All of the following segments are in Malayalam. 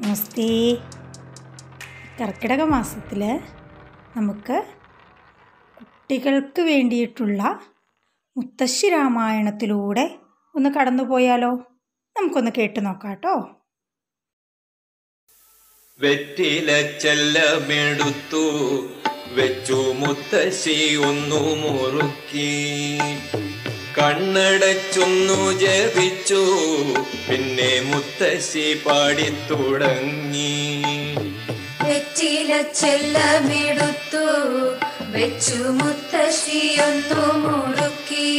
നമസ്തേ കർക്കിടക മാസത്തിൽ നമുക്ക് കുട്ടികൾക്ക് വേണ്ടിയിട്ടുള്ള മുത്തശ്ശി രാമായണത്തിലൂടെ ഒന്ന് കടന്നു പോയാലോ നമുക്കൊന്ന് കേട്ട് നോക്കാം കേട്ടോ വെറ്റില ചെല്ലമെടുത്തു വെച്ചു മുത്തശ്ശി ഒന്നു മുറുക്കി കണ്ണടച്ചൊന്നു ജപിച്ചു പിന്നെ മുത്തശ്ശി പാടിത്തുടങ്ങി വെറ്റില ചെല്ലമെടുത്തു വെച്ചു മുത്തശ്ശിയൊന്നു മുറുക്കി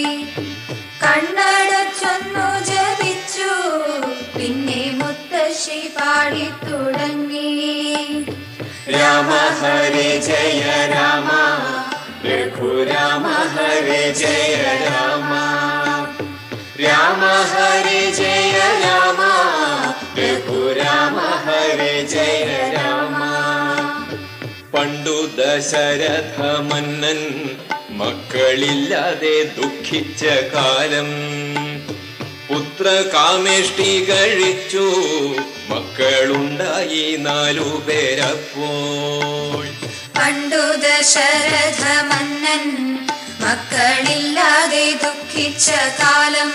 കണ്ണടച്ചൊന്നു ജപിച്ചു പിന്നെ മുത്തശ്ശി പാടി തുടങ്ങി രാമ ഹരേ ജയ രാമ രഘുരാമ ഹരേ ജയ രാമ രാമ ഹരേ ജയ രാമ രഘുരാമ ഹരേ ജയ രാമ പണ്ടു ദശരഥ മന്നൻ മക്കളില്ലാതെ ദുഃഖിച്ച കാലം പുത്രകാമേഷ്ടി കഴിച്ചു മക്കളുണ്ടായി നാലു പേരപ്പോൾ പണ്ടു ദശരഥ മന്നൻ മക്കളില്ലാതെ ദുഃഖിച്ച കാലം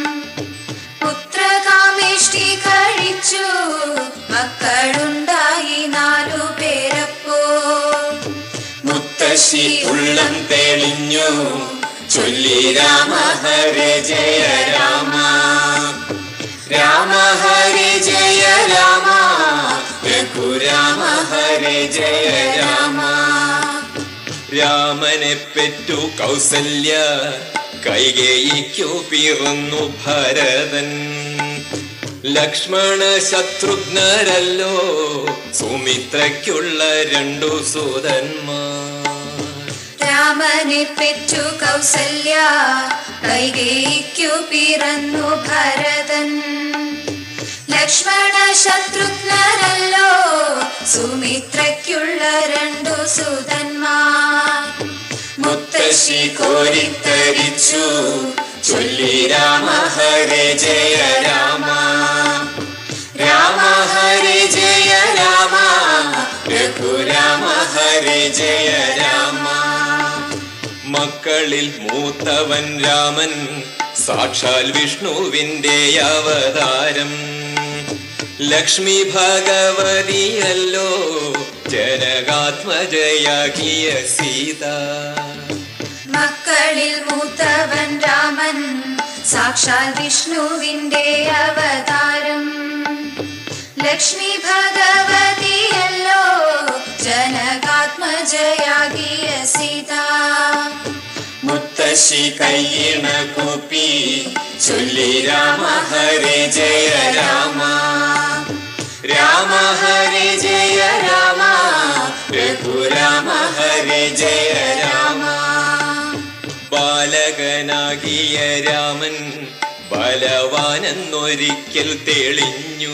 പുത്രകാമേഷ്ടി കഴിച്ചു മക്കളുണ്ടായി നാലു പേരപ്പോൾ മുത്തശ്ശി ഉള്ളം തെളിഞ്ഞു ചൊല്ലി രാമ ഹരേ ജയ രാമ രാമ ഹരേ ജയ രാമ രഘുരാമ ഹരേ ജയ രാമ രാമനെ പെറ്റു കൗസല്യ കൈകേയിക്കു പിറന്നു ഭരതൻ ലക്ഷ്മണ ശത്രുഘ്നരല്ലോ സുമിത്രയ്ക്കുള്ള രണ്ടു സുതന്മാർ രാമനെ പെറ്റു കൗസല്യ കൈകേയിക്കു പിറന്നു ഭരതൻ ലക്ഷ്മണ ശത്രുഘ്നരല്ലോ സുമിത്രയ്ക്കുള്ള രണ്ടു സുതന്മാർ മുത്തശ്ശി കോരിത്തരിച്ചു ചൊല്ലി രാമ ഹരേ ജയ രാമ രാമ ഹരേ ജയ രാമ രഘുരാമ ഹരേ ജയ രാമ മക്കളിൽ മൂത്തവൻ രാമൻ സാക്ഷാൽ വിഷ്ണുവിന്റെ അവതാരം ലക്ഷ്മി ഭഗവതിയല്ലോ ജനകാത്മജയാകിയ സീത മക്കളിൽ മൂത്തവൻ രാമൻ സാക്ഷാൽ വിഷ്ണുവിന്റെ അവതാരം ലക്ഷ്മി ഭഗവതിയല്ലോ ജനകാത്മജയാകിയ സീത മുത്തശ്ശി കയ്യിണ കൂപ്പി ചൊല്ലി രാമ ഹരേ ജയ രാമ രാമ ഹരേ ജയ രാമ രഘുരാമ ഹരേ ജയ രാമ ബാലകനാകിയ രാമൻ ബലവാനെന്നൊരിക്കൽ തെളിഞ്ഞു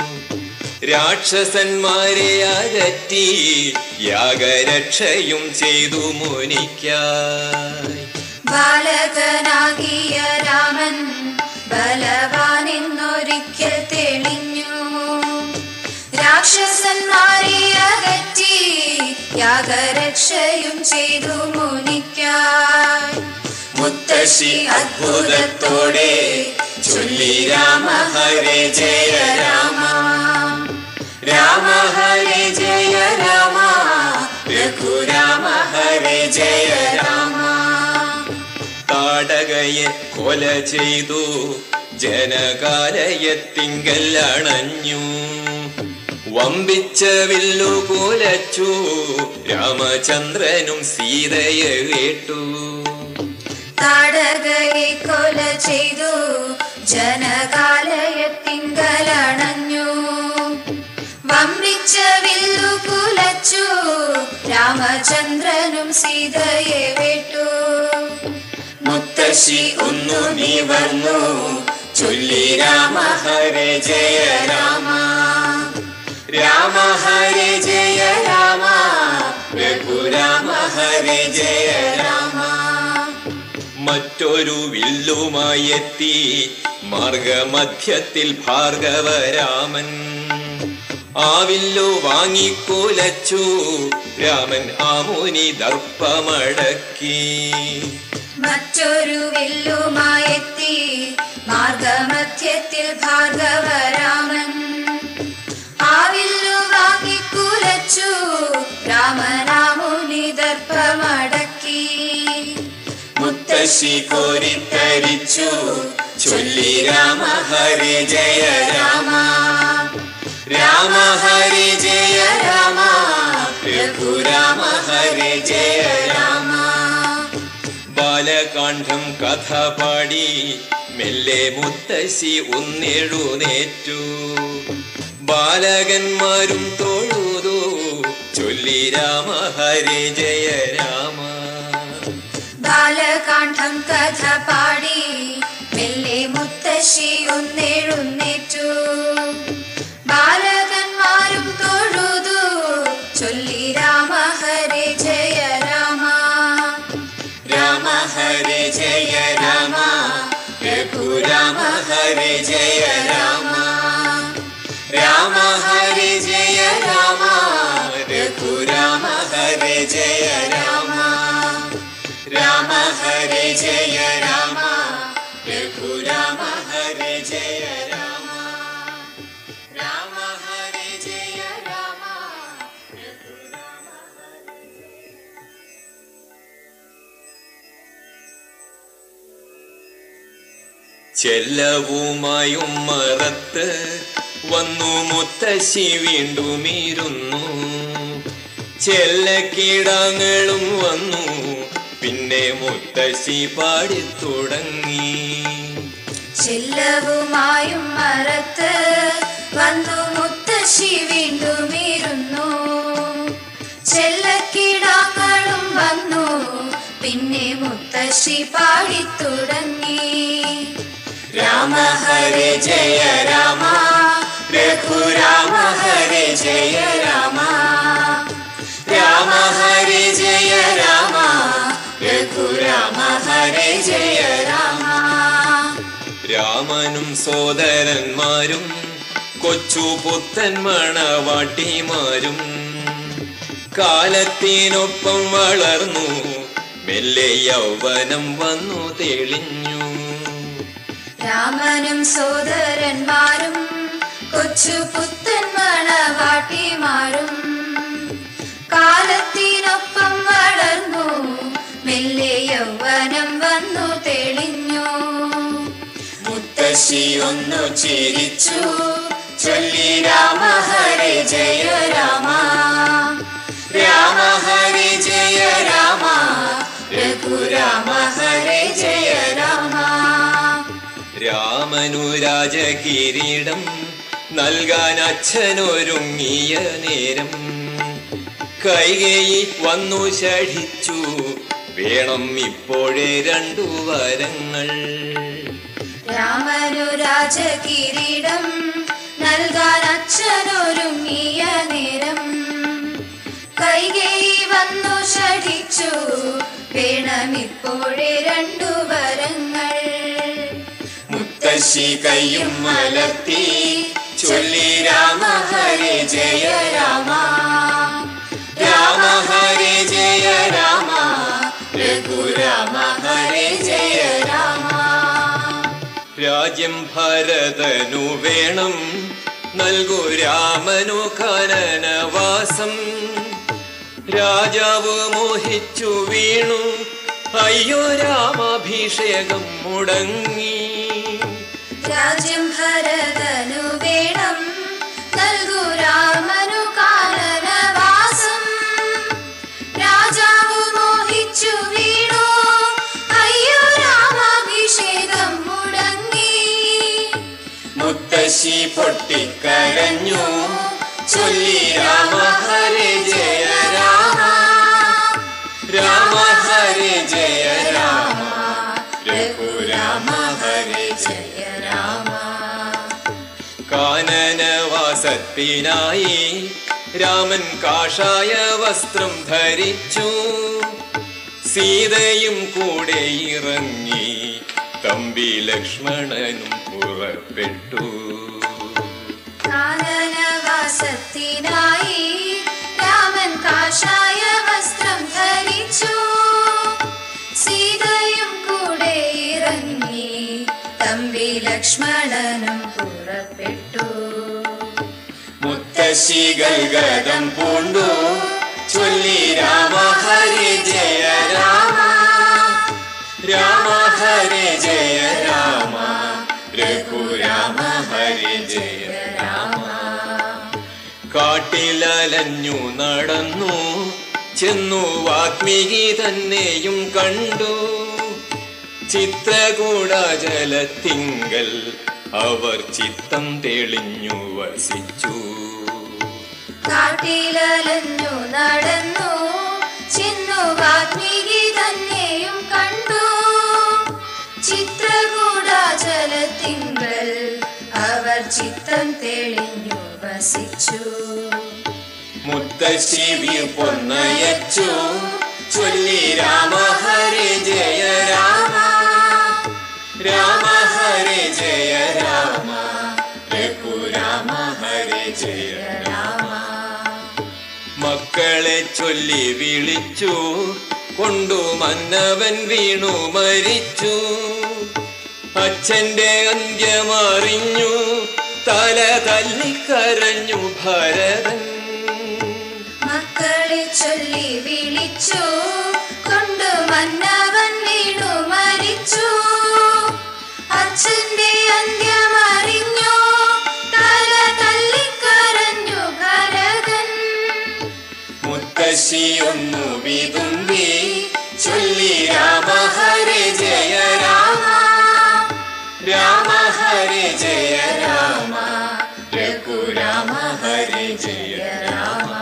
രാക്ഷസന്മാരെ അകറ്റി യാഗരക്ഷയും ചെയ്തു മുനിക്കായി ബാലകനാകിയ രാമൻ ബലവാനെന്നൊരിക്കൽ തെളിഞ്ഞു രാക്ഷസന്മാരെ അകറ്റി യാഗരക്ഷയും ചെയ്തു മുനിക്കായി മുത്തശ്ശി അത്ഭുതത്തോടെ ചൊല്ലി രാമ ഹരേ ജയ രാമ രാമ ഹരേ ജയ രാമ രഘുരാമ ഹരേ ജയ രാമ താടകയെ കൊല ചെയ്തു ജനകാലയത്തിങ്കൽ അണഞ്ഞു വമ്പിച്ച വില്ലു കുലച്ചു രാമചന്ദ്രനും സീതയെ കേട്ടു താടകയെ കൊല ചെയ്തു ജനകാലയത്തിങ്കലണഞ്ഞു വമ്പിച്ച വില്ലു കുലച്ചു രാമചന്ദ്രനും സീതയെ വിട്ടു മുത്തശ്ശി ഒന്നു നിവർന്നു ചൊല്ലി രാമ ഹരേ ജയ രാമ രാമ ഹരേ ജയ രാമ രഘുരാമ ഹരേ ജയ രാമ മറ്റൊരു വില്ലുമായി എത്തി മാർഗമധ്യത്തിൽ ഭാർഗവരാമൻ ആവില്ലു വാങ്ങിക്കുലച്ചു രാമൻ ആമുനി ദർപ്പമടക്കി മറ്റൊരു വില്ലുമായെത്തി മാർഗമധ്യത്തിൽ ഭാർഗവരാമൻ ആ വില്ലു വാങ്ങിക്കുലച്ചു രാമനാമുനി ദർപ്പമടക്കി മുത്തശ്ശി കോരിത്തരിച്ചു ചൊല്ലി രാമ ഹരി ജയ രാമ രാമ ഹരി ജയ രാമ രഘുരാമ ഹരി ജയ രാമ ബാലകാന്ഡം കഥ പാടി മെല്ലെ മുത്തശ്ശി ഒന്നെഴുന്നേറ്റു ബാലകന്മാരും തൊഴുതു ചൊല്ലി രാമ ഹരി ജയ രാമ ബാലകാന്ഡം കഥ പാടി മെല്ലെ മുത്തശ്ശി ഒന്നെഴുന്നേറ്റു ബാലകന്മാരും തൊഴുതു ചൊല്ലി രാമ ഹരേ ജയ രാമ രാമ ഹരി ജയ രാമ രഘുരാമ ഹരി ജയ രാമ രാമ ഹരി ജയ രാമ രഘുരാമ ഹരി ജയ രാമ രാമ ഹരി ജയ രാമ രഘുരാമ ഹരി ജയ രാമ രാമ ഹരി ജയ രാമ രഘുരാമ ചെല്ലവുമായും മറത്ത് വന്നു മുത്തശ്ശി വീണ്ടും ഇരുന്നു ചെല്ലക്കിടങ്ങളും വന്നു പിന്നെ മുത്തശ്ശി പാടിത്തുടങ്ങി ചെല്ലവുമായും മറത്ത് വന്നു മുത്തശ്ശി വീണ്ടും ഇരുന്നു ചെല്ലക്കിടാങ്ങളും വന്നു പിന്നെ മുത്തശ്ശി പാടിത്തുടങ്ങി രാമ ഹരി ജയ രാമ രഘുരാമ ഹരി ജയ രാമ രാമ ഹരി ജയ രാമ രഘുരാമ ഹരി ജയ രാമ രാമനും സോദരന്മാരും കൊച്ചു പുത്തൻ മണവാട്ടിമാരും കാലത്തിനൊപ്പം വളർന്നു മെല്ലെ യൗവനം വന്നു തെളിഞ്ഞു രാമനും സോദരന്മാരും കൊച്ചു പുത്തൻ മണവാട്ടിമാരും കാലത്തിനൊപ്പം വളർന്നു മെല്ലെ യൗവനം വന്നു തെളിഞ്ഞു മുത്തശ്ശി ഒന്നു ചിരിച്ചു ചൊല്ലി രാമ ഹരി ജയ രാമ രാമ ഹരി ജയ രാമ രഘുരാമ ഹരി ജയ രാമ രാമനു രാജകിരീടം നൽകാൻ അച്ഛനൊരുങ്ങിയ നേരം കൈകേയി വന്നു ശഠിച്ചു വേണം ഇപ്പോഴേ രണ്ടു വരങ്ങൾ രാമനു രാജകിരീടം നൽകാൻ അച്ഛനൊരുങ്ങിയ നേരം കൈകേയി വന്നു ഷഠിച്ചു വേണമിപ്പോഴേ രണ്ടു വരങ്ങൾ മുത്തശ്ശി കയ്യും മലർത്തി ചൊല്ലി രാമ ഹരി ജയ രാമ രാമ ഹരി ജയ രാമ രഘുരാമ ഹരി ജയ രാമ രാജ്യം ഭരതനു വേണം നൽകു രാമനു കനനവാസം രാജാവ് മോഹിച്ചു വീണു അയ്യോ രാമാഭിഷേകം മുടങ്ങി രാജ്യം ഭരതനു വേണം നൽകു രാമനു കാനനവാസം രാജാവ് മോഹിച്ചു വീണു അയ്യോ രാമാഭിഷേകം മുടങ്ങി മുത്തശ്ശി പൊട്ടിക്കരഞ്ഞു ചൊല്ലി രാമ ഹരി ജയ രാമ രാമ ഹരി ജയ രാമ രഘുരാമ ഹരി ജയ രാമ കാനനവാസത്തിനായി രാമൻ കാഷായ വസ്ത്രം ധരിച്ചു സീതയും കൂടെ ഇറങ്ങി തമ്പി ലക്ഷ്മണനും പുറപ്പെട്ടു കാനനവാസത്തിനായി രാമൻ കാഷായ വസ്ത്രം ധരിച്ചു സീതയും കൂടെ ഇറങ്ങി തമ്പി ലക്ഷ്മണനും പുറപ്പെട്ടു മുത്തശ്ശികൾ ഗതം പൂണ്ടു ചൊല്ലി രാമ ഹരി ജയ രാമ രാമ ഹരി ജയ രാമ രഘുരാമ ഹരി ജയ രാമ കാട്ടിലലഞ്ഞു നടന്നു ചെന്നു വാത്മീകി തന്നെയും കണ്ടു ചിത്രകൂടാജലത്തിങ്കൽ അവർ ചിത്തം തെളിഞ്ഞു വസിച്ചു കാട്ടിലലഞ്ഞു നടന്നു ചെന്നു വാത്മീകി തന്നെയും കണ്ടു ചിത്രകൂടാചലത്തിങ്കൽ അവർ ചിത്തം തെളിഞ്ഞു വസിച്ചു മുത്തശ്ശി പൊന്നയച്ചു ചൊല്ലി രാമ ഹരി ജയ രാമ രാമ ഹരി ജയ രാമ രഘുരാമ ഹരി ജയ രാമ മക്കളെ ചൊല്ലി വിളിച്ചു കൊണ്ടു മന്നവൻ വീണു മരിച്ചു അച്ഛന്റെ അന്ത്യമറിഞ്ഞു തല തല്ലിക്കരഞ്ഞു ഭരതൻ മക്കളെ ചൊല്ലി വിളിച്ചു കൊണ്ടു മന്നവൻ വീണു മരിച്ചു അച്ഛന്റെ അന്ത്യമറിഞ്ഞു തല തല്ലിക്കരഞ്ഞു ഭരതൻ മുത്തശ്ശിയൊന്നു വിതുമ്പി ചൊല്ലി രാമ ഹരി ജയ രാമ രാമ ഹരി ജയ രാമ രഘുരാമ ഹരി ജയ രാമ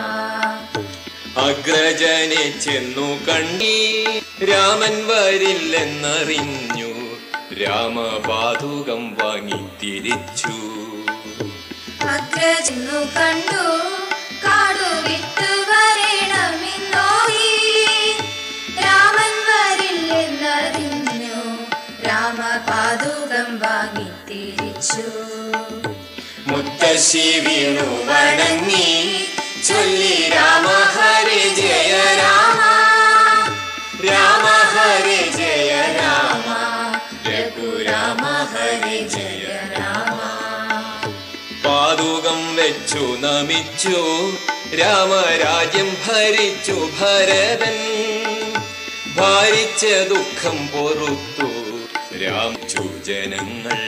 അഗ്രജനെ ചെന്നു കണ്ടി രാമൻ വരില്ലെന്നറിഞ്ഞു രാമപാതുകം വാങ്ങി തിരിച്ചു അഗ്രജന്നു കണ്ടു കാടു വിട്ടു വരണമെന്നോയി രാമൻ വരില്ലെന്നറിഞ്ഞു രാമപാതുകം വാങ്ങി തിരിച്ചു മുത്തശ്ശി വീണു വണങ്ങി ചൊല്ലി രാമ ഹരി ജയ രാമ രാമ ഹരി ജയ രാമ രഘുരാമ ഹരി ജയ രാമ പാതുകം വെച്ചു നമിച്ചു രാമരാജ്യം ഭരിച്ചു ഭരതൻ ഭാരിച്ച ദുഃഖം പൊറുത്തു രാമിച്ചു ജനങ്ങൾ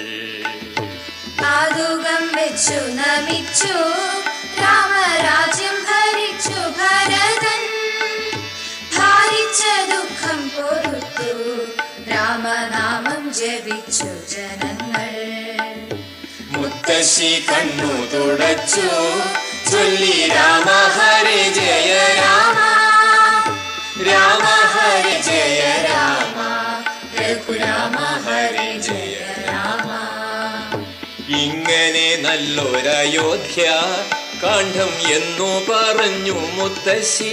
പാതുകം വെച്ചു നമിച്ചു രാമരാജ്യം ഭരിച്ചു ഭരതൻ ഭാരിച്ച ദുഃഖം പൊറുത്തു രാമനാമം ജപിച്ചു ജനങ്ങൾ മുത്തശ്ശി കണ്ണു തുടച്ചു ചൊല്ലി രാമ ഹരി ജയ രാമ രാമ ഹരി ജയ രാമ രഘുരാമ ഹരി ജയ രാമ ഇങ്ങനെ നല്ലൊരയോധ്യ കാണ്ഡം എന്നു പറഞ്ഞു മുത്തശ്ശി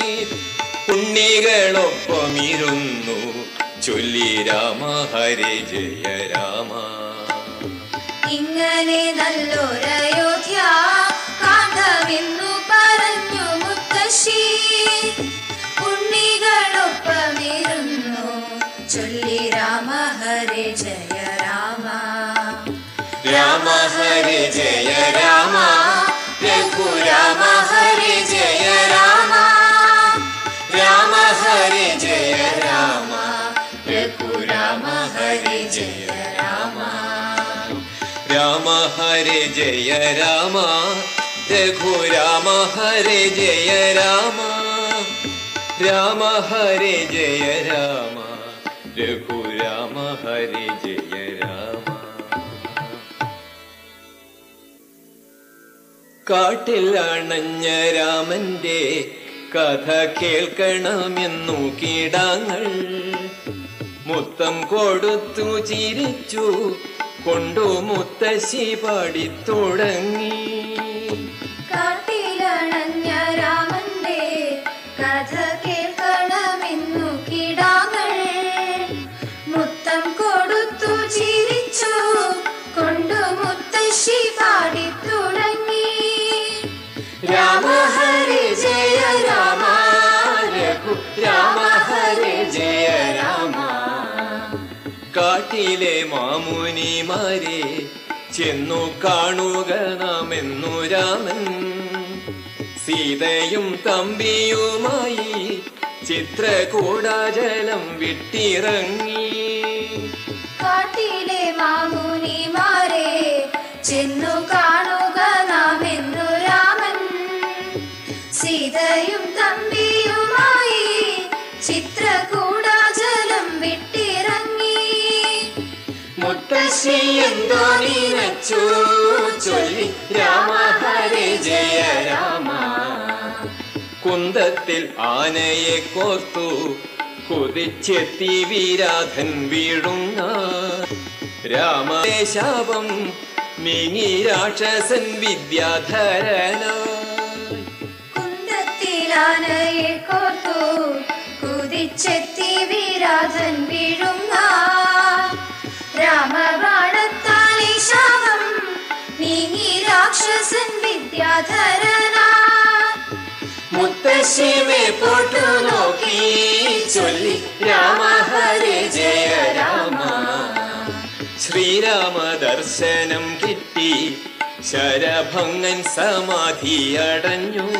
പുണ്ണികളൊപ്പമിരുന്നു ചൊല്ലി രാമ ഹരി ജയ രാമ ഇങ്ങനെ നല്ലൊരയോധ്യ കാണ്ഡമെന്നു പറഞ്ഞു മുത്തശ്ശി ഉണ്ണികളൊപ്പമിരുന്നു ചൊല്ലി രാമ ഹരേ ജയ രാമ രാമ ഹരി ജയ രാമ രഘുരാമ ഹരി ജയ രാമ രാമ ഹരി ജയ രാമ രഘുരാമ ഹരി ജയ രാമ രാമ ഹരി ജയ രാമ രഘുരാമ ഹരി ജയ രാമ രാമ ഹരി ജയ രാമ രഘുരാമ ഹരി ജയ രാമ കാട്ടിൽ അണഞ്ഞ രാമന്റെ കഥ കേൾക്കണമെന്നു കീടാങ്ങൾ മുത്തം കൊടുത്തു ചിരിച്ചു കൊണ്ടു മുത്തശ്ശി പാടിത്തുടങ്ങി കാട്ടിലണഞ്ഞ രാമന്റെ കഥ കേൾക്കണമെന്നു കിടാങ്ങൾ മുത്തം കൊടുത്തു ചിരിച്ചു കൊണ്ടു മുത്തശ്ശി പാടി തുടങ്ങി കാട്ടിലെ മാമുനിമാരെ ചെന്നു കാണുക നാം എന്നു രാമൻ സീതയും തമ്പിയുമായി ചിത്രകൂടാചലം വിട്ടിറങ്ങി കാട്ടിലെ മാമുനിമാരെ ചെന്നു കാണുക നാം എന്നു രാമൻ സീതയും തമ്പിയുമായി ചിത്രകൂടാചലം വിട്ടിറങ്ങി മുത്തശ്ശി എന്തോ നീനച്ചു ചൊല്ലി രാമ ഹരേ ജയ രാമ കുന്തത്തിൽ ആനയെ കോർത്തു കുതിച്ചെത്തി വീരാധൻ വീഴുന്ന രാമശാപം നീങ്ങി രാക്ഷസൻ വിദ്യാധരനായി കുന്തത്തിലാനയെ കോർത്തു കുതിച്ചെത്തി വീരാധൻ വീഴുന്ന രാമബാണത്താലെ ശാപം നീങ്ങി രാക്ഷസൻ വിദ്യാധരനാ മുത്തശ്ശിമെ പോട്ടു നോക്കി ചൊല്ലി രാമ ഹരേ ജയ രാമ ശ്രീരാമ ദർശനം കിട്ടി ശരഭംഗൻ സമാധി അടഞ്ഞു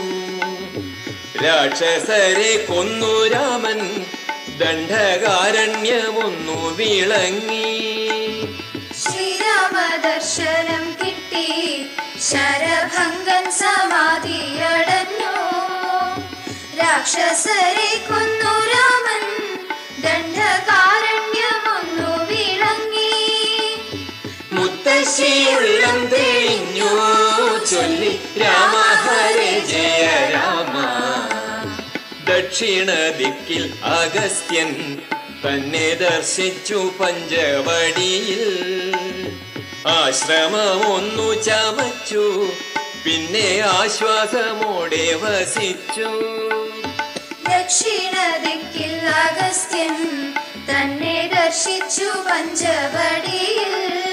രാക്ഷസരെ കൊന്നു രാമൻ ദണ്ഡകാരണ്യമൊന്നു വിളങ്ങി ശ്രീരാമ ദർശനം കിട്ടി ശരഭംഗൻ സമാധിയടഞ്ഞു രാക്ഷസരെ കൊന്നു രാമൻ ദണ്ഡകാരണ്യമൊന്നു വിളങ്ങി മുത്തശ്ശിയുള്ളം തെളിഞ്ഞു ചൊല്ലി രാമ ഹരേ ജയ രാമ ദക്ഷിണ ദിക്കിൽ അഗസ്ത്യൻ തന്നെ ദർശിച്ചു പഞ്ചവടിയിൽ ആശ്രമമൊന്നു ചമച്ചു പിന്നെ ആശ്വാസമോടെ വസിച്ചു ദക്ഷിണ ദിക്കിൽ അഗസ്ത്യൻ തന്നെ ദർശിച്ചു പഞ്ചവടിയിൽ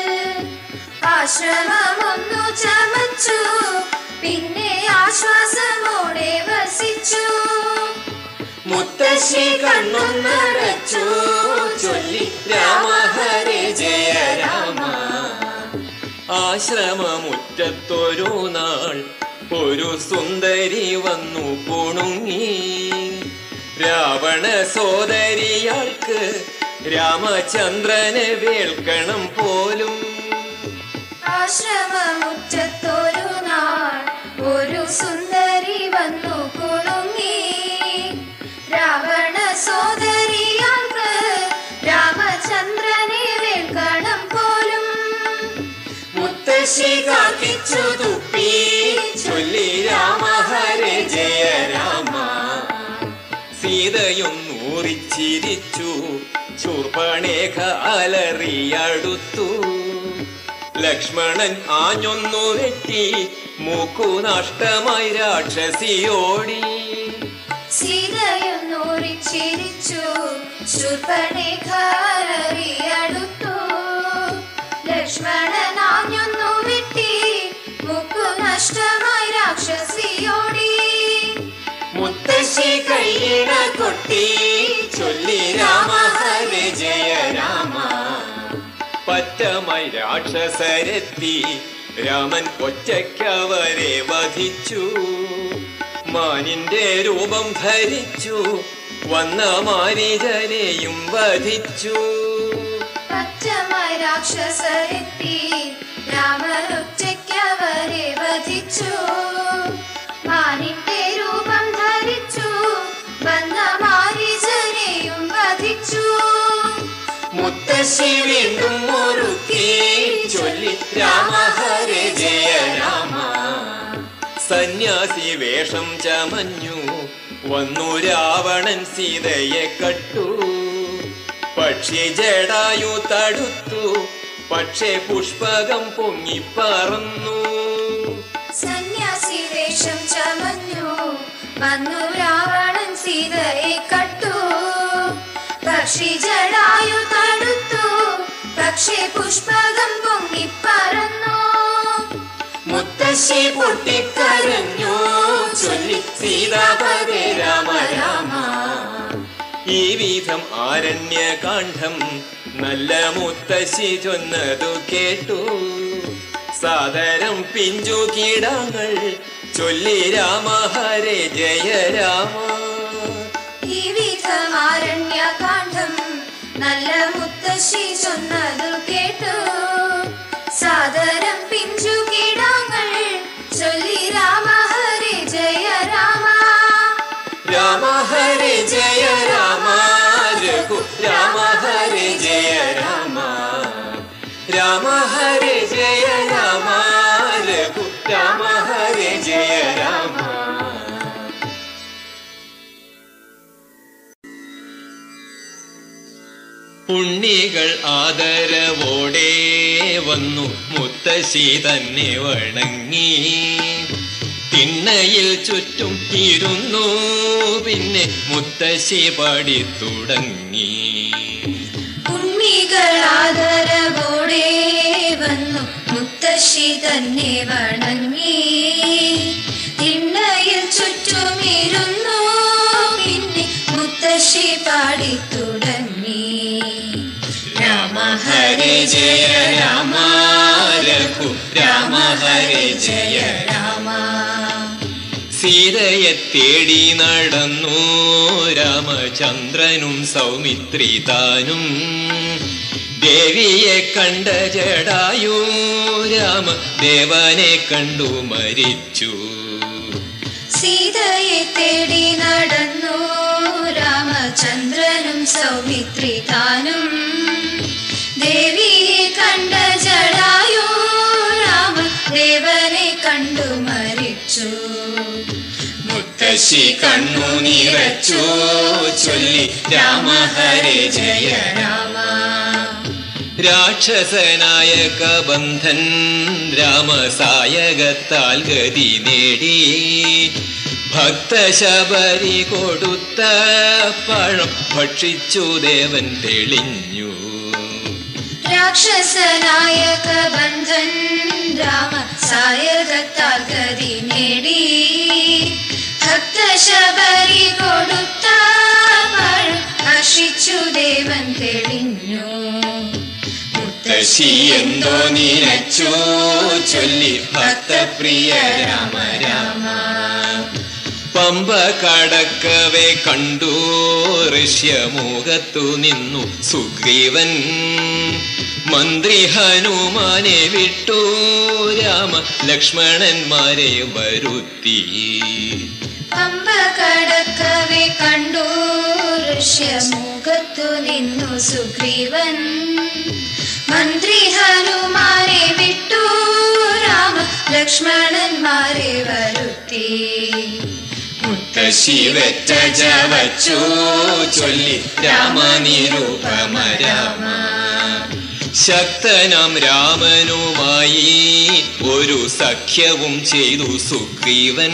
ആശ്രമമൊന്നു ചമച്ചു പിന്നെ ആശ്വാസമോടെ വസിച്ചു മുത്തശ്ശി കണ്ണും നടച്ചു ചൊല്ലി രാമ ഹരേ ജയ രാമ ആശ്രമമുറ്റത്തൊരു നാൾ ഒരു സുന്ദരി വന്നു കുണുങ്ങി രാവണ സോദരിയാൾക്ക് രാമചന്ദ്രനെ വേൾക്കണം പോലും ആശ്രമമുറ്റത്തൊരു നാൾ ഒരു സുന്ദരി വന്നു കുളുങ്ങി രാവണ സോദരിയാൾക്ക് രാമചന്ദ്രനെ വേൽക്കണം പോലും മുത്തശ്ശി കാക്കിച്ചു തുപ്പി ചൊല്ലി രാമ ഹരേ ജയ രാമ സീതയൊന്നൂറിച്ചിരിച്ചു ചൂർപ്പണേഖ അലറിയടുത്തു ലക്ഷ്മണൻ ആഞ്ഞൊന്നു വെട്ടി മൂക്കു നഷ്ടമായി രാക്ഷസിയോടി സീതയൊന്നൂറിച്ചിരിച്ചു ശൂർപ്പണേഖാരറിയടുത്തു ലക്ഷ്മണനാഞ്ഞൊന്നു വെട്ടി മുക്കു നഷ്ടമായി രാക്ഷസിയോടി മുത്തശ്ശി കയ്യിട കൊട്ടി ചൊല്ലി രാമ ഹരേ ജയ രാമ പറ്റമായി രാക്ഷസരെത്തി രാമൻ ഒറ്റയ്ക്കവരെ വധിച്ചു മാനിന്റെ രൂപം ധരിച്ചു വന്ന മാരീജനെയും വധിച്ചു പച്ചമായി രാക്ഷസരെത്തി രാമനൊറ്റയ്ക്കവരെ വധിച്ചു മാനിന്റെ രൂപം ധരിച്ചു വന്ന മാരീജനെയും വധിച്ചു മുത്തശ്ശി വീണ്ടും മുറുക്കി ചൊല്ലി രാമ ഹരേ ജയ രാമ സന്യാസി വേഷം ചമഞ്ഞു വന്നു രാവണൻ സീതയെ കട്ടു പക്ഷി ജടായു തടുത്തു പക്ഷേ പുഷ്പകം പൊങ്ങി പറന്നു സന്യാസി വേഷം ചമഞ്ഞു വന്നു രാവണൻ സീതയെ കട്ടു പക്ഷി ജടായു തടുത്തു പക്ഷേ പുഷ്പകം പൊങ്ങി പറന്നു മുത്തശ്ശി പൊട്ടിക്കരഞ്ഞു ചൊല്ലി സീതാപതേ രാമ രാമ ഈ വിധം ആരണ്യകാന്ഡം നല്ല മുത്തശ്ശി ചൊന്നതു കേട്ടു സാദരം പിഞ്ചു കീടങ്ങൾ ചൊല്ലി രാമ ഹരേ ജയ രാമ ഈ വിധമാരണ്യകാന്ഡം നല്ല മുത്തശ്ശി ചൊന്നതു കേട്ടു സാദരം പിഞ്ചു കീടാങ്ങൾ ചൊല്ലി രാമ ഹരി ജയ രാമ രാമ ഹരേ ജയ രാമ രഘു രാമ ഹരേ ജയ രാമ രാമ ഹരേ ജയ രാമ രഘു രാമ ഹരേ ജയ രാമ ഉണ്ണികൾ ആദരവോടെ വന്നു മുത്തശ്ശി തന്നെ വണങ്ങി തിണ്ണയിൽ ചുറ്റും ഇരുന്നു പിന്നെ മുത്തശ്ശി പാടി തുടങ്ങി ഉണ്ണികൾ ആദരവോടെ വന്നു മുത്തശ്ശി തന്നെ വണങ്ങി തിണ്ണയിൽ ചുറ്റുമിരുന്നു പിന്നെ മുത്തശ്ശി പാടി തുടങ്ങി രാമ ഹരേ ജയ രാമ രഘു രാമ ഹരേ ജയ രാമ സീതയെ തേടി നടന്നു രാമചന്ദ്രനും സൗമിത്രി താനും ദേവിയെ കണ്ട ജടായു രാമ ദേവനെ കണ്ടു മരിച്ചു സീതയെ തേടി നടന്നു രാമചന്ദ്രനും സൗമിത്രി താനും ദേവിയെ കണ്ട ജടായു രാമ ദേവനെ കണ്ടു മരിച്ചു മുത്തശ്ശി കണ്ണു നിറച്ചു ചൊല്ലി രാമ ഹരേ ജയ രാമ രാക്ഷസനായ കബന്ധൻ രാമസായകത്താൽ ഗതി നേടി ഭക്തശബരി കൊടുത്ത പഴം ഭക്ഷിച്ചു ദേവൻ തെളിഞ്ഞു രാക്ഷസനായക ബന്ധൻ രാമ സായകത്താൽ ഗതി നേടി ഭക്തശബരി കൊടുത്ത പഴം ഭക്ഷിച്ചു ദേവൻ തെളിഞ്ഞു മുത്തശ്ശി എന്തോ നിനച്ചു ചൊല്ലി ഭക്തപ്രിയ രാമ രാമ പമ്പ കടക്കവെ കണ്ടു ഋഷ്യമുഖത്തു നിന്നു സുഗ്രീവൻ മന്ത്രി ഹനുമാനെ വിട്ടു രാമ ലക്ഷ്മണന്മാരെ വരുത്തി പമ്പ കടക്കവെ കണ്ടു ഋഷ്യമുഖത്തു നിന്നു സുഗ്രീവൻ മന്ത്രി ഹനുമാനെ വിട്ടു രാമ ലക്ഷ്മണന്മാരെ വരുത്തി മുത്തശ്ശി വെച്ച ജവച്ചു ചൊല്ലി രാമ നിരൂപമ രാമ ശക്തനാം രാമനുമായി ഒരു സഖ്യവും ചെയ്തു സുഗ്രീവൻ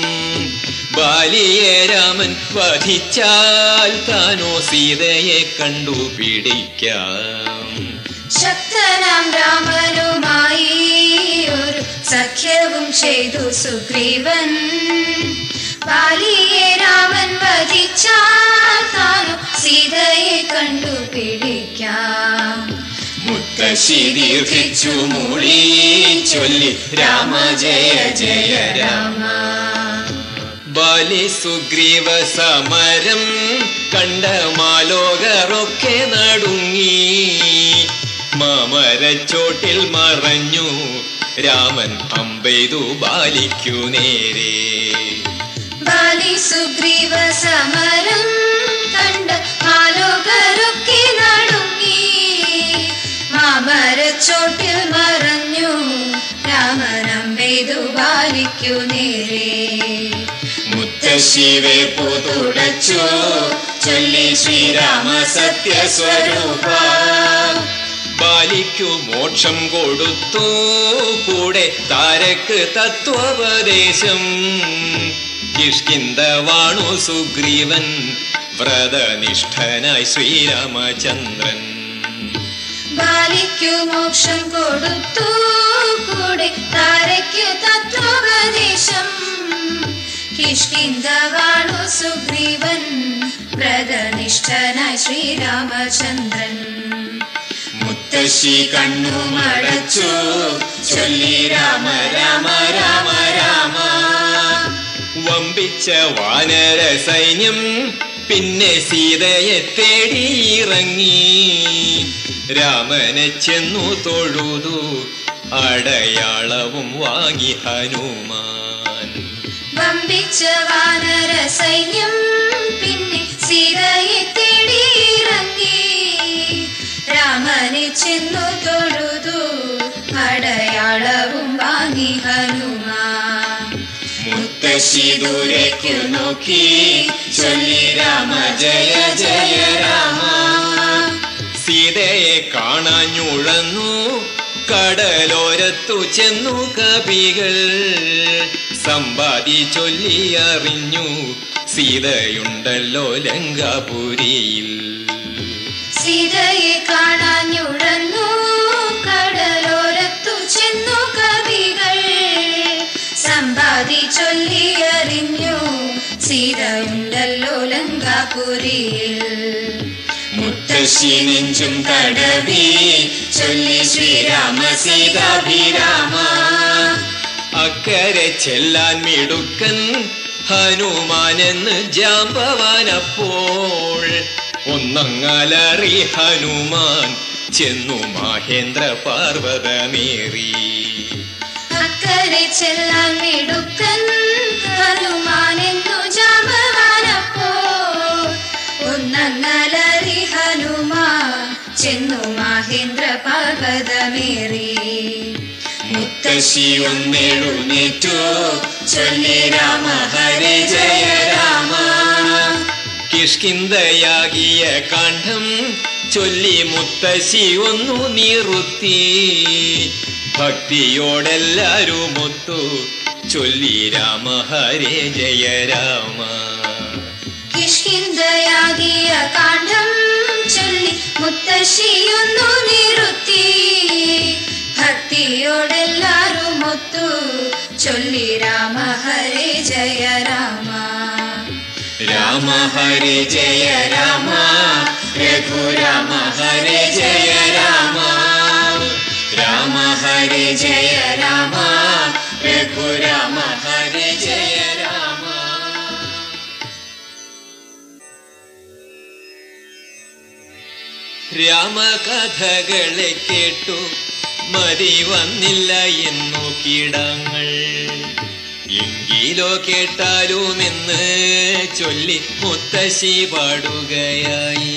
ബാലിയെ രാമൻ വധിച്ചാൽ താനോ സീതയെ കണ്ടുപിടിക്കാം ശക്തനാം രാമനുമായി ഒരു സഖ്യവും ചെയ്തു സുഗ്രീവൻ ബാലിയെ രാമൻ വധിച്ചാൽ താനു സീതയെ കണ്ടുപിടിക്കാം മുത്തശ്ശി ദീർഘിച്ചു മൂളി ചൊല്ലി രാമ ജയ ജയ രാമ ബാലി സുഗ്രീവ സമരം കണ്ട മാലോകറൊക്കെ നടുങ്ങി മാമരച്ചോട്ടിൽ മറഞ്ഞു രാമൻ അമ്പെയ്തു ബാലിക്കു നേരെ ബാലി സുഗ്രീവ സമരം കണ്ട് മാലോകരൊക്കെ നടുങ്ങി മാമരച്ചോട്ടിൽ മറഞ്ഞു രാമനമ്പെയ്തു ബാലിക്കു നേരെ മുത്തശ്ശിവെ പുതുടച്ചു ചൊല്ലി ശ്രീരാമ സത്യസ്വരൂപ ബാലിക്കു മോക്ഷം കൊടുത്തു കൂടെ താരക്ക് തത്വോപദേശം കിഷ്കിന്ദവാണു സുഗ്രീവൻ വ്രതനിഷ്ഠനായി ശ്രീരാമചന്ദ്രൻ ബാലിക്കു മോക്ഷം കൊടുത്തു കൂടെ താരയ്ക്കു തത്വോപദേശം കിഷ്കിന്ദവാണു സുഗ്രീവൻ വ്രതനിഷ്ഠനായി ശ്രീരാമചന്ദ്രൻ മുത്തശ്ശി കണ്ണു മടച്ചു ചൊല്ലി രാമ രാമ രാമ രാമ വമ്പിച്ച വാനര സൈന്യം പിന്നെ സീതയെ തേടിയിറങ്ങി രാമനെ ചെന്നു തൊഴുതു അടയാളവും വാങ്ങി ഹനുമാൻ വമ്പിച്ച വാനര സൈന്യം പിന്നെ സീതയെ തേടിയിറങ്ങി രാമനെ ചെന്നു തൊഴുതു അടയാളവും വാങ്ങി ഹനുമാൻ മുത്തശ്ശി ദൂരേക്കു നോക്കി ചൊല്ലി രാമ ജയ ജയ രാമ സീതയെ കാണാഞ്ഞുഴന്നു കടലോരത്തു ചെന്നു കവികൾ സമ്പാദി ചൊല്ലി അറിഞ്ഞു സീതയുണ്ടല്ലോ ലങ്കാപുരിയിൽ സീതയെ കാണാഞ്ഞുഴന്നു കടലോരത്തു ചെന്നു കവികൾ സമ്പാദി ചൊല്ലി അറിഞ്ഞു സീതയുണ്ടല്ലോ ലങ്കാപുരിയിൽ മുത്തശ്ശി നെഞ്ചും തടവി ചൊല്ലി ശ്രീരാമ സീതാഭിരാമ അക്കരെ ചെല്ലാൻ മിടുക്കൻ ഹനുമാനെന്ന് ജാമ്പവാനപ്പോൾ ഒന്നങ്ങലറി ഹനുമാൻ ചെന്നു മഹേന്ദ്ര പാർവതമേറി അക്കരെ ചെല്ലാൻ മിടുക്കൻ ഹനുമാനെന്നു ജാമ്പവാനപ്പോ ഒന്നങ്ങലറി ഹനുമാൻ ചെന്നു മഹേന്ദ്ര പർവ്വതമേറി മുത്തശ്ശി ഒന്നെഴുന്നേറ്റു ചൊല്ലി രാമ ഹരേ ജയ രാമ കിഷ്കിന്തയാകിയ കാണ്ഡം ചൊല്ലി മുത്തശ്ശി ഒന്നു നിറുത്തി ഭക്തിയോടെല്ലാരും ഒത്തു ചൊല്ലി രാമ ഹരേ ജയ രാമ കിഷ്കിന്തയാകിയ കാണ്ഡം ചൊല്ലി മുത്തശ്ശിയൊന്നു നിറുത്തി ഭക്തിയോടെല്ലാരും ഒത്തു ചൊല്ലി രാമ ഹരേ ജയ രാമ രാമ ഹരേ ജയ രാമ രഘുരാമ ഹരേ ജയ രാമ രാമ ഹരേ ജയ രാമ രഘുരാമ ഹരേ ജയ രാമ രാമകഥകളെ കേട്ടു മതി വന്നില്ല എന്നു കീടങ്ങൾ എങ്കിലോ കേട്ടാലുമെന്ന് ചൊല്ലി മുത്തശ്ശി പാടുകയായി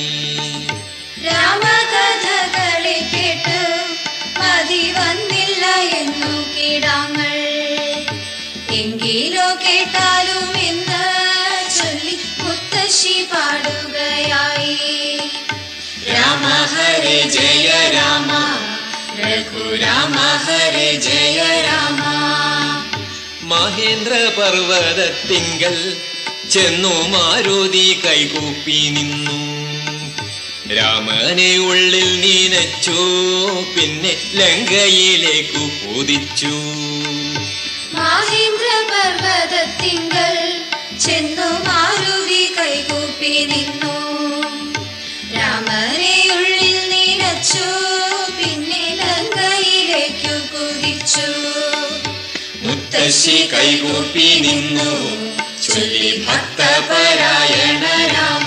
രാമകഥകളെ കേട്ട് മതി വന്നില്ല എന്നു കീടാങ്ങൾ എങ്കിലോ കേട്ടാലും എന്ന് ചൊല്ലി മുത്തശ്ശി പാടുകയായി രാമ ഹരേ ജയ രാമ രഘുരാമ ഹരേ ജയ രാമ മഹേന്ദ്ര പർവ്വതത്തിങ്കൽ ചെന്നു മാരുതി കൈകൂപ്പി നിന്നു രാമനെ ഉള്ളിൽ നീനച്ചു പിന്നെ ലങ്കയിലേക്കു കുതിച്ചു മാഹേന്ദ്ര പർവ്വതത്തിങ്കൽ ചെന്നു മാരുതി കൈകൂപ്പി നിന്നു രാമനെ ഉള്ളിൽ നീനച്ചു പിന്നെ ലങ്കയിലേക്കു കുതിച്ചു മുത്തശ്ശി കൈകൂപ്പി നിന്നു ചൊല്ലി ഭക്തപരായണ രാമ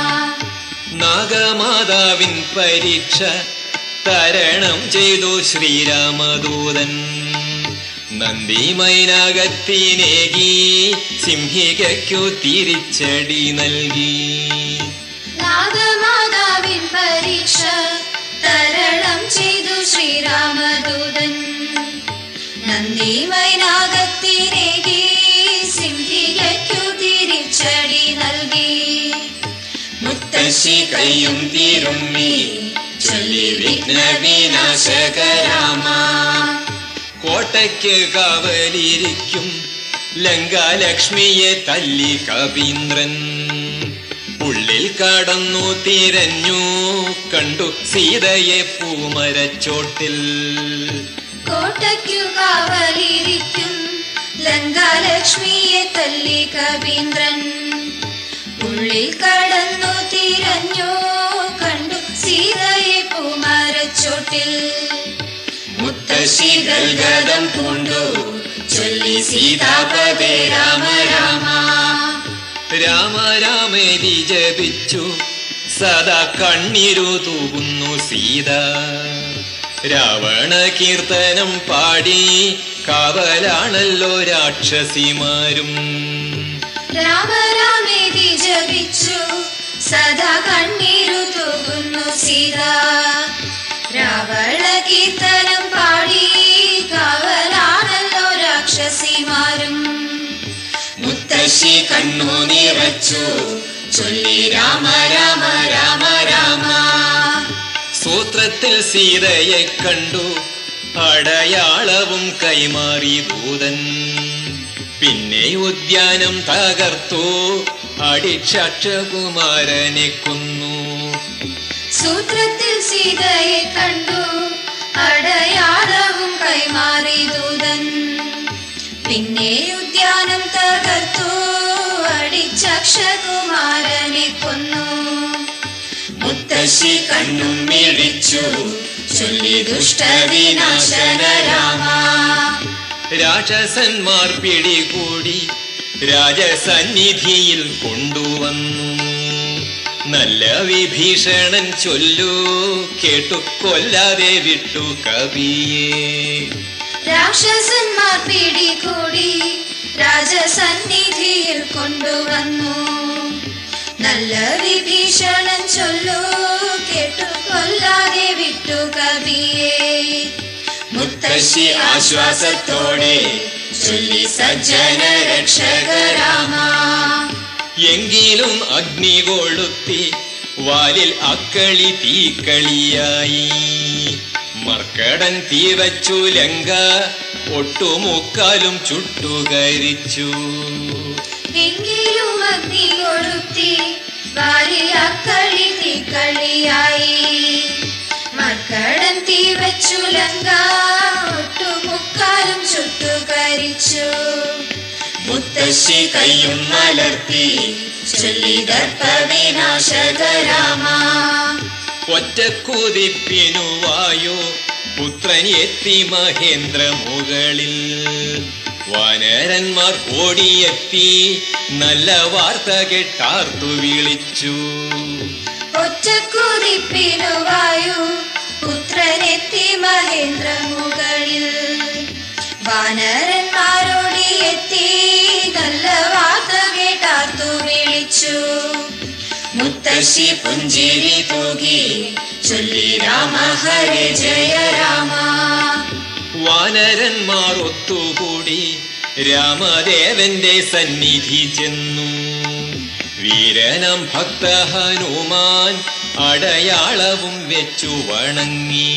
നാഗമാതാവിൻ പരീക്ഷ തരണം ചെയ്തു ശ്രീരാമദൂതൻ നന്ദിമൈനാകത്തിനേകി സിംഹികയ്ക്കു തിരിച്ചടി നൽകി നാഗമാതാവിൻ പരീക്ഷ തരണം ചെയ്തു ശ്രീരാമദൂതൻ നന്ദി മൈനാകത്തിനേകി സിംഹികയ്ക്കു തിരിച്ചടി നൽകി മുത്തശ്ശി കൈയും തീരുമ്മി ചൊല്ലി വിഘ്ന വിനാശകരാമ കോട്ടയ്ക്ക് കാവലിരിക്കും ലങ്കാലക്ഷ്മിയെ തല്ലി കവീന്ദ്രൻ ഉള്ളിൽ കടന്നു തിരഞ്ഞു കണ്ടു സീതയെ പൂമരച്ചോട്ടിൽ കോട്ടയ്ക്കു കാവലിരിക്കും ലങ്കാലക്ഷ്മിയെ തല്ലി കവീന്ദ്രൻ ഉള്ളിൽ കടന്നു തിരഞ്ഞു കണ്ടു സീതയെ പൂമരച്ചോട്ടിൽ ചോട്ടിൽ മുത്തശ്ശികൾ ഗതം പൂണ്ടു ചൊല്ലി സീതാപതേ രാമ രാമ രാമ രാമേരി ജപിച്ചു സദാ കണ്ണീരു തൂകുന്നു സീത രാവണ കീർത്തനം പാടി കാവലാണല്ലോ രാക്ഷസിമാരും രാമ രാമേതി ജപിച്ചു സദാ കണ്ണീരു തൂകുന്നു സീത രാവണ കീർത്തനം പാടി കാവലാണല്ലോ രാക്ഷസിമാരും മുത്തശ്ശി കണ്ണു നിറച്ചു ചൊല്ലി രാമ രാമ രാമ രാമ സൂത്രത്തിൽ സീതയെ കണ്ടു അടയാളവും കൈമാറി ദൂതൻ പിന്നെ ഉദ്യാനം തകർത്തു അടിക്ഷകുമാരനെ കൊന്നു സൂത്രത്തിൽ സീതയെ കണ്ടു അടയാളവും കൈമാറി ദൂതൻ പിന്നെ ഉദ്യാനം തകർത്തു അടിച്ചക്ഷകുമാരനെ കൊന്നു മുത്തശ്ശി കണ്ണും മിഴിച്ചു ചൊല്ലി ദുഷ്ടവിനാശന രാമ രാക്ഷസന്മാർ പിടികൂടി രാജസന്നിധിയിൽ കൊണ്ടുവന്നു നല്ല വിഭീഷണൻ ചൊല്ലു കേട്ടു കൊല്ലാതെ വിട്ടു കവിയെ രാക്ഷസന്മാർ പിടികൂടി രാജസന്നിധിയിൽ കൊണ്ടുവന്നു നല്ല വിഭീഷണൻ ചൊല്ലു കേട്ടു കൊല്ലാതെ വിട്ടു കവിയെ മുത്തശ്ശി ആശ്വാസത്തോടെ ചൊല്ലി സജ്ജന രക്ഷക രാമ എങ്കിലും അഗ്നി കൊളുത്തി വാലിൽ അക്കളി തീക്കളിയായി മർക്കടൻ തീ വച്ചു ലങ്ക ഒട്ടുമുക്കാലും ചുട്ടുകരിച്ചു എങ്കിലും അഗ്നി കൊളുത്തി വാലിൽ അക്കളി തീക്കളിയായി മർക്കടൻ തീ വെച്ചു ലങ്ക ഒട്ടുമുക്കാലും ചുട്ടുകരിച്ചു മുത്തശ്ശി കയ്യും മലർത്തി ചൊല്ലി ദർപ്പവിനാശക രാമ ഒറ്റക്കുതിപ്പിനു വായു പുത്രൻ എത്തി മഹേന്ദ്ര മുകളിൽ വാനരന്മാർ ഓടിയെത്തി നല്ല വാർത്ത കേട്ടാർത്തു വിളിച്ചു ഒറ്റക്കുതിപ്പിനു വായു പുത്രനെത്തി മഹേന്ദ്ര മുകളിൽ വാനരന്മാരോടി എത്തി നല്ല വാർത്ത കേട്ടാർത്തു വിളിച്ചു മുത്തശ്ശി പുഞ്ചിരി തൂകി ചൊല്ലി രാമ ഹരേ ജയ രാമ വാനരന്മാർ ഒത്തുകൂടി രാമദേവന്റെ സന്നിധി ചെന്നു വീരനം ഭക്ത ഹനുമാൻ അടയാളവും വെച്ചു വണങ്ങി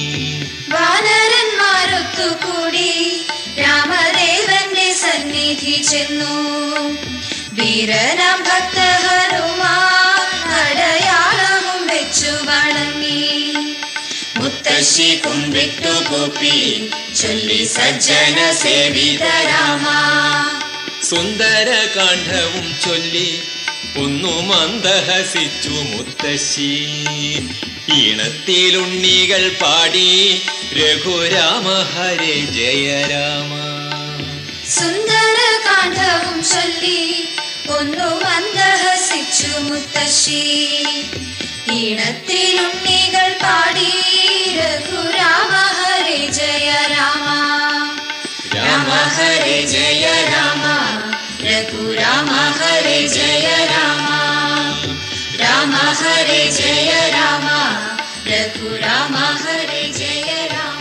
വാനരന്മാരൊത്തുകൂടി രാമദേവന്റെ സന്നിധി ചെന്നു വീരനാം ഭക്ത ഹനുമാൻ അടയാളവും വെച്ചു വണങ്ങി മുത്തശ്ശി കുമ്പിട്ടു കൂപ്പി ചൊല്ലി സജ്ജന സേവിത രാമ സുന്ദരകാന്ഡവും ചൊല്ലി ഒന്നു മന്ദഹസിച്ചു മുത്തശ്ശി ഈണത്തിലുണ്ണികൾ പാടി രഘുരാമ ഹരേ ജയരാമ സുന്ദര കാണ്ഡവും ചൊല്ലി ഒന്നു മന്ദഹസിച്ചു മുത്തശ്ശി ഈണത്തിലുണ്ണികൾ പാടി രഘുരാമ ഹരേ ജയ രാമ രാമ ഹരേ ജയ രാമ രഘുരാമ ഹരേ ജയ രാമ രാമ ഹരേ ജയ രാമ രഘുരാമ ഹരേ ജയ രാമ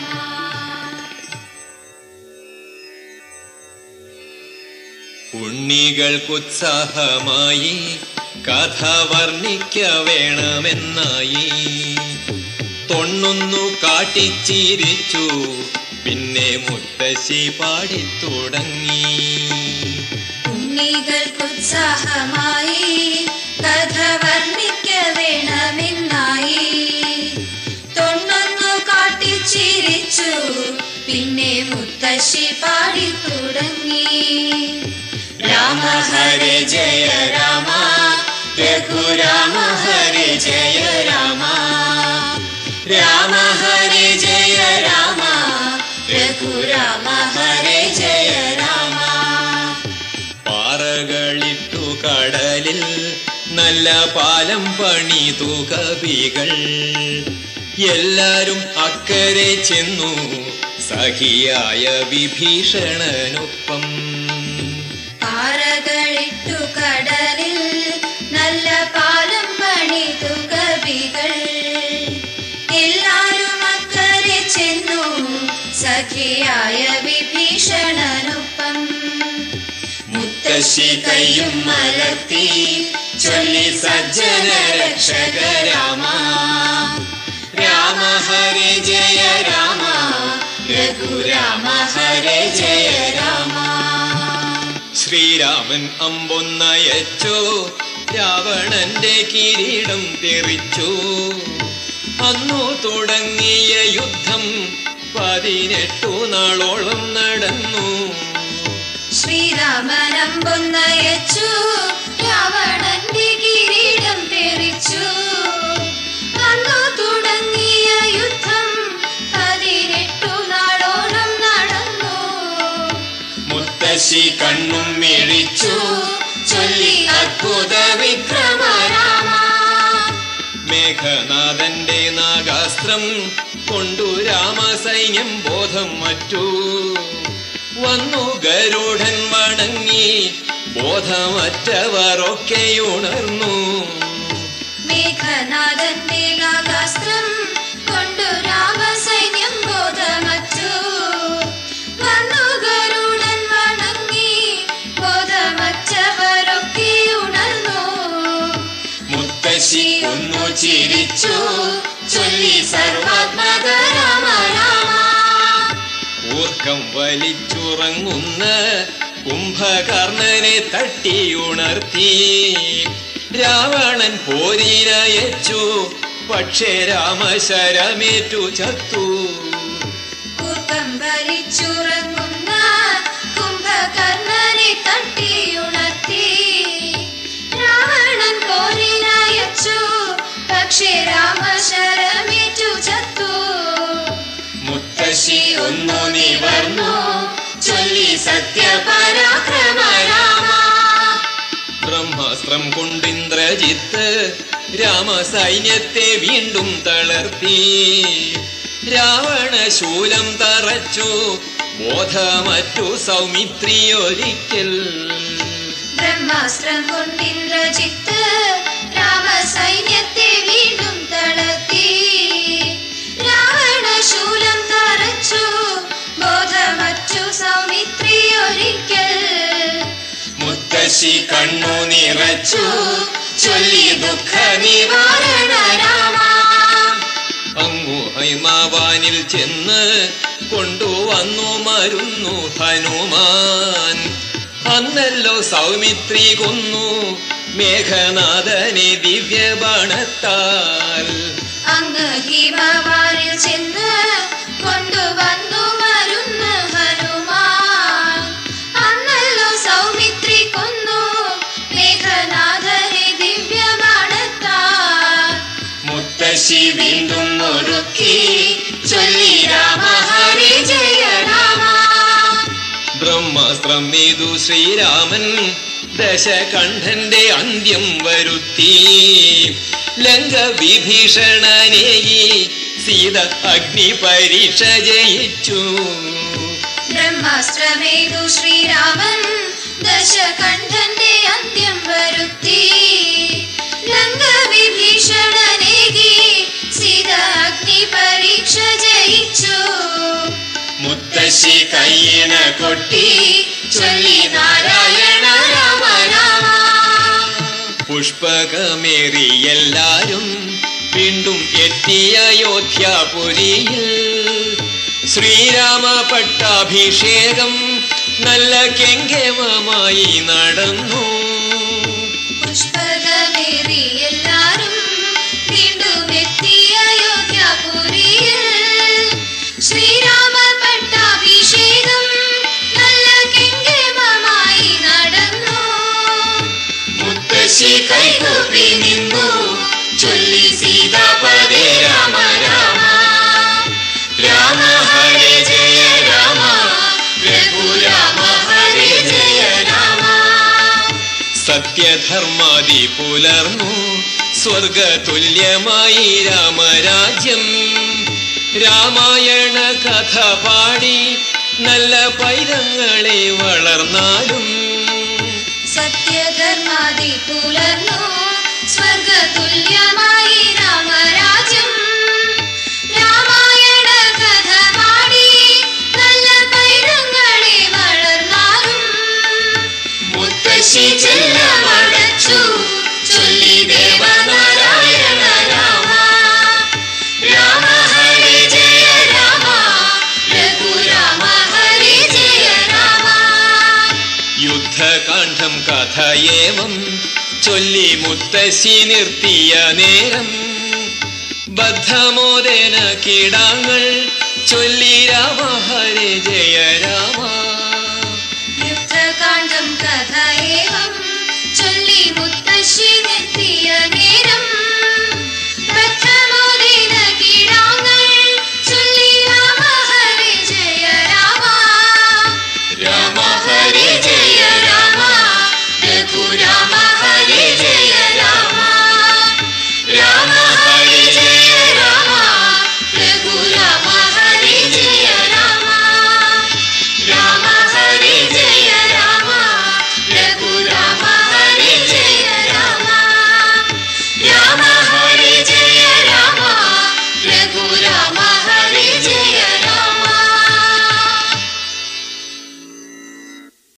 ഉണ്ണികൾക്കുത്സാഹമായി കഥ വർണ്ണിക്ക വേണമെന്നായി തൊണ്ണുന്നു കാട്ടിച്ചിരിച്ചു പിന്നെ മുത്തശ്ശി പാടിത്തുടങ്ങി ഉണ്ണികൾക്കുത്സാഹമായി കഥ വർണ്ണിക്ക വേണമെന്നായി തൊണ്ണൊന്നു കാട്ടിച്ചിരിച്ചു പിന്നെ മുത്തശ്ശി പാടി തുടങ്ങി രാമ ഹരേ ജയ രാമ രഘുരാമ ഹരേ ജയ രാമ രാമ ഹരേ ജയ രാമ രഘുരാമ ഹരേ ജയ രാമ പാറകളിട്ടു കടലിൽ നല്ല പാലം പണിതു കവികൾ എല്ലാരും അക്കരെ ചെന്നു സഖിയായ വിഭീഷണനൊപ്പം പാറകളിട്ടു കടലിൽ നല്ല പാലം പണിതു കവികൾ എല്ലാരും അക്കരെ ചെന്നു സഖിയായ വിഭീഷണനൊപ്പം മുത്തശ്ശി കയ്യും മലർത്തി ചൊല്ലി സജ്ജന രക്ഷക രാമ രാമ ഹരേ ജയ രാമ രഘുരാമ ഹരേ ജയ രാമ ശ്രീരാമൻ അമ്പൊന്നയച്ചോ രാവണന്റെ കിരീടം തെറിച്ചു അന്നു തുടങ്ങിയ യുദ്ധം പതിനെട്ടു നാളോളം നടന്നു ശ്രീരാമനമ്പൊന്നയച്ചു രാവണന്റെ കിരീടം തെറിച്ചു അന്നു തുടങ്ങിയ യുദ്ധം പതിനെട്ടു നാളോളം നടന്നു മുത്തശ്ശി കണ്ണും മിഴിച്ചു ചൊല്ലി അത്ഭുത വിക്രമ രാമ മേഘനാഥന്റെ നാഗാസ്ത്രം കൊണ്ടു രാമസൈന്യം ബോധം മറ്റു വന്നു ഗരുഡൻ വണങ്ങി ബോധമറ്റവരൊക്കെ ഉണർന്നു മേഘനാഥന്റെ നാഗാസ്ത്രം കൊണ്ടു രാമസൈന്യം ബോധമറ്റു വന്നു ഗരുഡൻ വണങ്ങി ബോധമറ്റവരൊക്കെ ഉണർന്നു മുത്തശ്ശി ഒന്നു ചിരിച്ചു ചൊല്ലി സർവാത്മക രാമ രാമ ഊർക്കം വലിച്ചുറങ്ങുന്ന കുംഭകർണനെ തട്ടിയുണർത്തി രാവണൻ പോരിനയച്ചു പക്ഷേ രാമശരമേറ്റു ചത്തു കൂർക്കം വലിച്ചുറങ്ങുന്ന കുംഭകർണനെ തട്ടിയുണർത്തി രാവണൻ പോരിനയച്ചു പക്ഷേ രാമശരമേറ്റു ചത്തു മുത്തശ്ശി ഒന്നു നിവർന്നു ചൊല്ലി സത്യപരാക്രമ രാമ ബ്രഹ്മാസ്ത്രം കൊണ്ടിന്ദ്രജിത്ത് രാമസൈന്യത്തെ വീണ്ടും തളർത്തി രാവണ ശൂലം തറച്ചു ബോധമറ്റു സൗമിത്രിയൊരിക്കൽ ബ്രഹ്മാസ്ത്രം കൊണ്ടിന്ദ്രജിത്ത് രാമസൈന്യത്തെ വീണ്ടും തളർത്തി രാവണ ശൂലം തറച്ചു ബോധമറ്റു സൗമിത്രി ഒരിക്കൽ മുത്തശ്ശി കണ്ണു നിറച്ചു ചൊല്ലി ദുഃഖ നിവാരണ രാമ അങ്ങു ഹൈമാവാനിൽ ചെന്ന് കൊണ്ടുവന്നു മരുന്നു ഹനുമാൻ അന്നല്ലോ സൗമിത്രി കൊന്നു മേഘനാഥനെ ദിവ്യബാണത്താൽ അങ്ങ് ഹിമവാനിൽ ചെന്ന് കൊണ്ടുവന്നു മരുന്ന് ഹനുമാൻ അന്നല്ലോ സൗമിത്രി കൊന്നു മേഘനാഥനെ ദിവ്യമാണത്താൽ മുത്തശ്ശി വീണ്ടും ഒരുക്കി ചൊല്ലി രാമ ഹരി ജയ രാമ ബ്രഹ്മാസ്ത്രം നെയ്തു ശ്രീരാമൻ ദശകണ്ഠന്റെ അന്ത്യം വരുത്തി ലങ്ക വിഭീഷണനെയി സീത അഗ്നി പരീക്ഷ ജയിച്ചു ബ്രഹ്മാസ്ത്രമേതു ശ്രീരാമൻ ദശകണ്ഠന്റെ അന്ത്യം വരുത്തി ലങ്കവിഭീഷണനേകി സീത അഗ്നി പരീക്ഷ ജയിച്ചു മുത്തശ്ശി കയ്യിണ കൊട്ടി ചൊല്ലി നാരായണ രാമ രാമ പുഷ്പകമേറി എല്ലാരും വീണ്ടും എത്തിയ അയോധ്യാപുരിയിൽ ശ്രീരാമ പട്ടാഭിഷേകം നല്ല കെങ്കേമമായി നടന്നു പുഷ്പകമേറി എല്ലാരും വീണ്ടും എത്തി അയോധ്യാപുരിയിൽ ശ്രീരാമ പട്ടാഭിഷേകം നല്ല കെങ്കേമമായി നടന്നു മുത്തശ്ശി കൈകൂപ്പി നിന്നു ചൊല്ലി സീതാപദേ രാമ രാമ സത്യധർമാതി പുലർന്നു സ്വർഗതുല്യമായി രാമരാജ്യം രാമായണ കഥ പാടി നല്ല പൈതങ്ങളെ വളർന്നാലും സത്യധർമാതി പുലർന്നു സ്വർഗതുല്യമായി രാമരാജ്യം രാമായണ കഥ പാടി നല്ല പൈതങ്ങളെ വളർന്നാലും മുത്തശ്ശി ചെല്ലമടച്ചു ചൊല്ലി ദേവനാരായണ രാമ രാമ ഹരി ജയ രാമ രഘുരാമ ഹരി ജയ രാമ യുദ്ധകാന്ഡം കഥയേവം ചൊല്ലി മുത്തശ്ശി നിർത്തിയ നേരം ബദ്ധമോദേന കീടാങ്ങൾ ചൊല്ലി രാമ ഹരേ ജയ രാമ